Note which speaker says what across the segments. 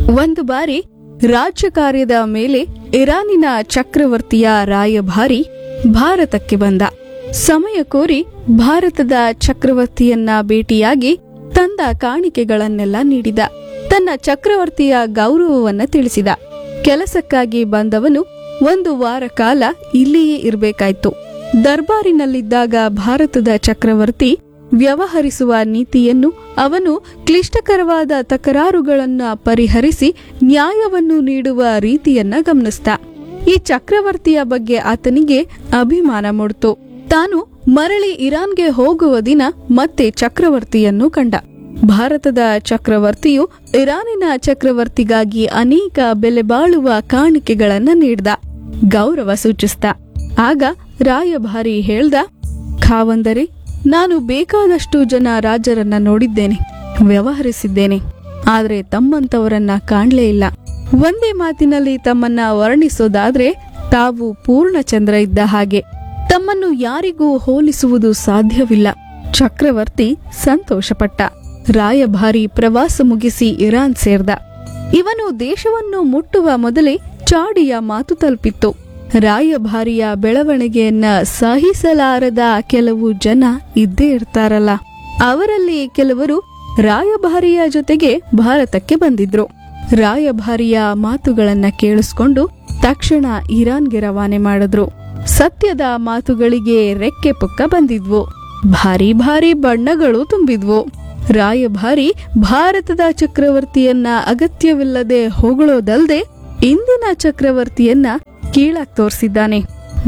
Speaker 1: ಒಂದು ಬಾರಿ ರಾಜ್ಯ ಕಾರ್ಯದ ಮೇಲೆ ಇರಾನಿನ ಚಕ್ರವರ್ತಿಯ ರಾಯಭಾರಿ ಭಾರತಕ್ಕೆ ಬಂದ ಸಮಯ ಕೋರಿ ಭಾರತದ ಚಕ್ರವರ್ತಿಯನ್ನ ಭೇಟಿಯಾಗಿ ತಂದ ಕಾಣಿಕೆಗಳನ್ನೆಲ್ಲ ನೀಡಿದ ತನ್ನ ಚಕ್ರವರ್ತಿಯ ಗೌರವವನ್ನ ತಿಳಿಸಿದ ಕೆಲಸಕ್ಕಾಗಿ ಬಂದವನು ಒಂದು ವಾರ ಕಾಲ ಇಲ್ಲಿಯೇ ಇರಬೇಕಾಯ್ತು ದರ್ಬಾರಿನಲ್ಲಿದ್ದಾಗ ಭಾರತದ ಚಕ್ರವರ್ತಿ ವ್ಯವಹರಿಸುವ ನೀತಿಯನ್ನು ಅವನು ಕ್ಲಿಷ್ಟಕರವಾದ ತಕರಾರುಗಳನ್ನ ಪರಿಹರಿಸಿ ನ್ಯಾಯವನ್ನು ನೀಡುವ ರೀತಿಯನ್ನ ಗಮನಿಸ್ದ ಈ ಚಕ್ರವರ್ತಿಯ ಬಗ್ಗೆ ಆತನಿಗೆ ಅಭಿಮಾನ ಮೂಡ್ತು ತಾನು ಮರಳಿ ಇರಾನ್ಗೆ ಹೋಗುವ ದಿನ ಮತ್ತೆ ಚಕ್ರವರ್ತಿಯನ್ನು ಕಂಡ ಭಾರತದ ಚಕ್ರವರ್ತಿಯು ಇರಾನಿನ ಚಕ್ರವರ್ತಿಗಾಗಿ ಅನೇಕ ಬೆಲೆ ಬಾಳುವ ಕಾಣಿಕೆಗಳನ್ನ ನೀಡ್ದ ಗೌರವ ಸೂಚಿಸ್ದ ಆಗ ರಾಯಭಾರಿ ಹೇಳ್ದ ಖಾವಂದರೆ ನಾನು ಬೇಕಾದಷ್ಟು ಜನ ರಾಜರನ್ನ ನೋಡಿದ್ದೇನೆ ವ್ಯವಹರಿಸಿದ್ದೇನೆ ಆದ್ರೆ ತಮ್ಮಂತವರನ್ನ ಕಾಣ್ಲೇ ಇಲ್ಲ ಒಂದೇ ಮಾತಿನಲ್ಲಿ ತಮ್ಮನ್ನ ವರ್ಣಿಸೋದಾದ್ರೆ ತಾವು ಪೂರ್ಣಚಂದ್ರ ಇದ್ದ ಹಾಗೆ ತಮ್ಮನ್ನು ಯಾರಿಗೂ ಹೋಲಿಸುವುದು ಸಾಧ್ಯವಿಲ್ಲ ಚಕ್ರವರ್ತಿ ಸಂತೋಷಪಟ್ಟ ರಾಯಭಾರಿ ಪ್ರವಾಸ ಮುಗಿಸಿ ಇರಾನ್ ಸೇರ್ದ ಇವನು ದೇಶವನ್ನು ಮುಟ್ಟುವ ಮೊದಲೇ ಚಾಡಿಯ ಮಾತು ತಲುಪಿತ್ತು ರಾಯಭಾರಿಯ ಬೆಳವಣಿಗೆಯನ್ನ ಸಹಿಸಲಾರದ ಕೆಲವು ಜನ ಇದ್ದೇ ಇರ್ತಾರಲ್ಲ ಅವರಲ್ಲಿ ಕೆಲವರು ರಾಯಭಾರಿಯ ಜೊತೆಗೆ ಭಾರತಕ್ಕೆ ಬಂದಿದ್ರು ರಾಯಭಾರಿಯ ಮಾತುಗಳನ್ನ ಕೇಳಿಸ್ಕೊಂಡು ತಕ್ಷಣ ಇರಾನ್ಗೆ ರವಾನೆ ಮಾಡಿದ್ರು ಸತ್ಯದ ಮಾತುಗಳಿಗೆ ರೆಕ್ಕೆ ಪುಕ್ಕ ಬಂದಿದ್ವು ಭಾರಿ ಭಾರಿ ಬಣ್ಣಗಳು ತುಂಬಿದ್ವು ರಾಯಭಾರಿ ಭಾರತದ ಚಕ್ರವರ್ತಿಯನ್ನ ಅಗತ್ಯವಿಲ್ಲದೆ ಹೊಗಳೋದಲ್ದೆ ಇಂದಿನ ಚಕ್ರವರ್ತಿಯನ್ನ ಕೀಳಾಗ್ ತೋರಿಸಿದ್ದಾನೆ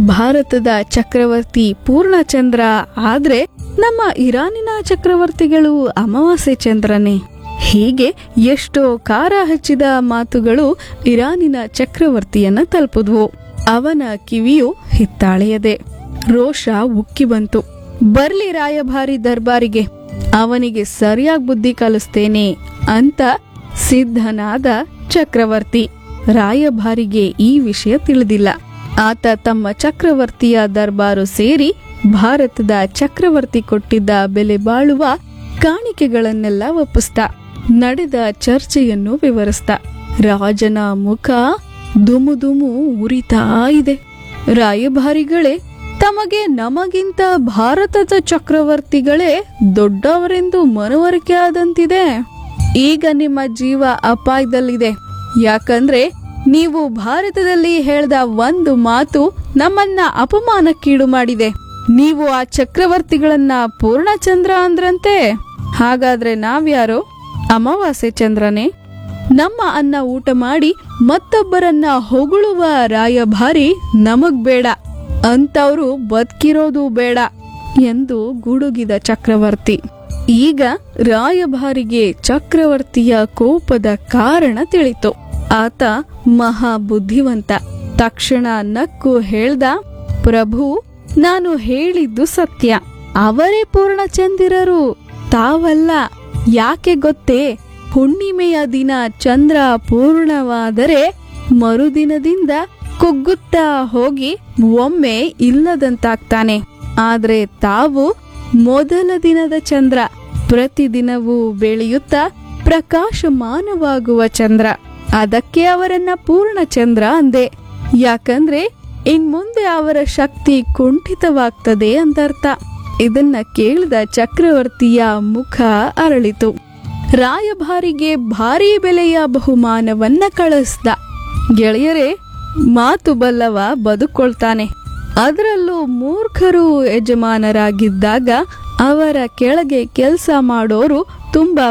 Speaker 1: ಭಾರತದ ಚಕ್ರವರ್ತಿ ಪೂರ್ಣಚಂದ್ರ ಆದ್ರೆ ನಮ್ಮ ಇರಾನಿನ ಚಕ್ರವರ್ತಿಗಳು ಅಮಾವಾಸ್ಯೆ ಚಂದ್ರನೇ ಹೀಗೆ ಎಷ್ಟೋ ಕಾರ ಹಚ್ಚಿದ ಮಾತುಗಳು ಇರಾನಿನ ಚಕ್ರವರ್ತಿಯನ್ನ ತಲುಪಿದ್ವು ಅವನ ಕಿವಿಯು ಹಿತ್ತಾಳೆಯದೆ ರೋಷ ಉಕ್ಕಿ ಬಂತು ಬರ್ಲಿ ರಾಯಭಾರಿ ದರ್ಬಾರಿಗೆ ಅವನಿಗೆ ಸರಿಯಾಗಿ ಬುದ್ಧಿ ಕಲಿಸ್ತೇನೆ ಅಂತ ಸಿದ್ಧನಾದ ಚಕ್ರವರ್ತಿ ರಾಯಭಾರಿಗೆ ಈ ವಿಷಯ ತಿಳಿದಿಲ್ಲ ಆತ ತಮ್ಮ ಚಕ್ರವರ್ತಿಯ ದರ್ಬಾರು ಸೇರಿ ಭಾರತದ ಚಕ್ರವರ್ತಿ ಕೊಟ್ಟಿದ್ದ ಬೆಲೆ ಬಾಳುವ ಕಾಣಿಕೆಗಳನ್ನೆಲ್ಲ ಒಪ್ಪಿಸ್ತ ನಡೆದ ಚರ್ಚೆಯನ್ನು ವಿವರಿಸ್ತ ರಾಜನ ಮುಖ ದುಮು ದುಮು ಉರಿತಾ ಇದೆ ರಾಯಭಾರಿಗಳೇ ತಮಗೆ ನಮಗಿಂತ ಭಾರತದ ಚಕ್ರವರ್ತಿಗಳೇ ದೊಡ್ಡವರೆಂದು ಮನವರಿಕೆ ಆದಂತಿದೆ ಈಗ ನಿಮ್ಮ ಜೀವ ಅಪಾಯದಲ್ಲಿದೆ ಯಾಕಂದ್ರೆ ನೀವು ಭಾರತದಲ್ಲಿ ಹೇಳ್ದ ಒಂದು ಮಾತು ನಮ್ಮನ್ನ ಅಪಮಾನಕ್ಕೀಡು ಮಾಡಿದೆ ನೀವು ಆ ಚಕ್ರವರ್ತಿಗಳನ್ನ ಪೂರ್ಣಚಂದ್ರ ಅಂದ್ರಂತೆ ಹಾಗಾದ್ರೆ ನಾವ್ಯಾರೋ ಅಮಾವಾಸ್ಯೆ ಚಂದ್ರನೇ ನಮ್ಮ ಅನ್ನ ಊಟ ಮಾಡಿ ಮತ್ತೊಬ್ಬರನ್ನ ಹೊಗಳುವ ರಾಯಭಾರಿ ನಮಗ್ ಬೇಡ ಅಂತವ್ರು ಬದುಕಿರೋದು ಬೇಡ ಎಂದು ಗುಡುಗಿದ ಚಕ್ರವರ್ತಿ ಈಗ ರಾಯಭಾರಿಗೆ ಚಕ್ರವರ್ತಿಯ ಕೋಪದ ಕಾರಣ ತಿಳಿತು ಆತ ಮಹಾ ಬುದ್ಧಿವಂತ ತಕ್ಷಣ ನಕ್ಕು ಹೇಳ್ದ ಪ್ರಭು ನಾನು ಹೇಳಿದ್ದು ಸತ್ಯ ಅವರೇ ಪೂರ್ಣಚಂದಿರರು ತಾವಲ್ಲ ಯಾಕೆ ಗೊತ್ತೇ ಹುಣ್ಣಿಮೆಯ ದಿನ ಚಂದ್ರ ಪೂರ್ಣವಾದರೆ ಮರುದಿನದಿಂದ ಕುಗ್ಗುತ್ತಾ ಹೋಗಿ ಒಮ್ಮೆ ಇಲ್ಲದಂತಾಗ್ತಾನೆ ಆದ್ರೆ ತಾವು ಮೊದಲ ದಿನದ ಚಂದ್ರ ಪ್ರತಿದಿನವೂ ಬೆಳೆಯುತ್ತಾ ಪ್ರಕಾಶಮಾನವಾಗುವ ಚಂದ್ರ ಅದಕ್ಕೆ ಅವರನ್ನ ಪೂರ್ಣಚಂದ್ರ ಅಂದೆ ಯಾಕಂದ್ರೆ ಇನ್ಮುಂದೆ ಅವರ ಶಕ್ತಿ ಕುಂಠಿತವಾಗ್ತದೆ ಅಂತರ್ಥ ಇದನ್ನ ಕೇಳಿದ ಚಕ್ರವರ್ತಿಯ ಮುಖ ಅರಳಿತು ರಾಯಭಾರಿಗೆ ಭಾರೀ ಬೆಲೆಯ ಬಹುಮಾನವನ್ನ ಕಳಿಸ್ದ ಗೆಳೆಯರೇ ಮಾತು ಬಲ್ಲವ ಬದುಕೊಳ್ತಾನೆ ಅದರಲ್ಲೂ ಮೂರ್ಖರು ಯಜಮಾನರಾಗಿದ್ದಾಗ ಅವರ ಕೆಳಗೆ ಕೆಲಸ ಮಾಡೋರು ತುಂಬಾ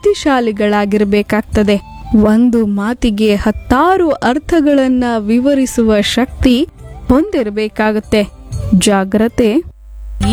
Speaker 1: ಬುದ್ಧಿಶಾಲಿಗಳಾಗಿರ್ಬೇಕಾಗ್ತದೆ ಒಂದು ಮಾತಿಗೆ ಹತ್ತಾರು ಅರ್ಥಗಳನ್ನ ವಿವರಿಸುವ ಶಕ್ತಿ ಹೊಂದಿರಬೇಕಾಗುತ್ತೆ ಜಾಗ್ರತೆ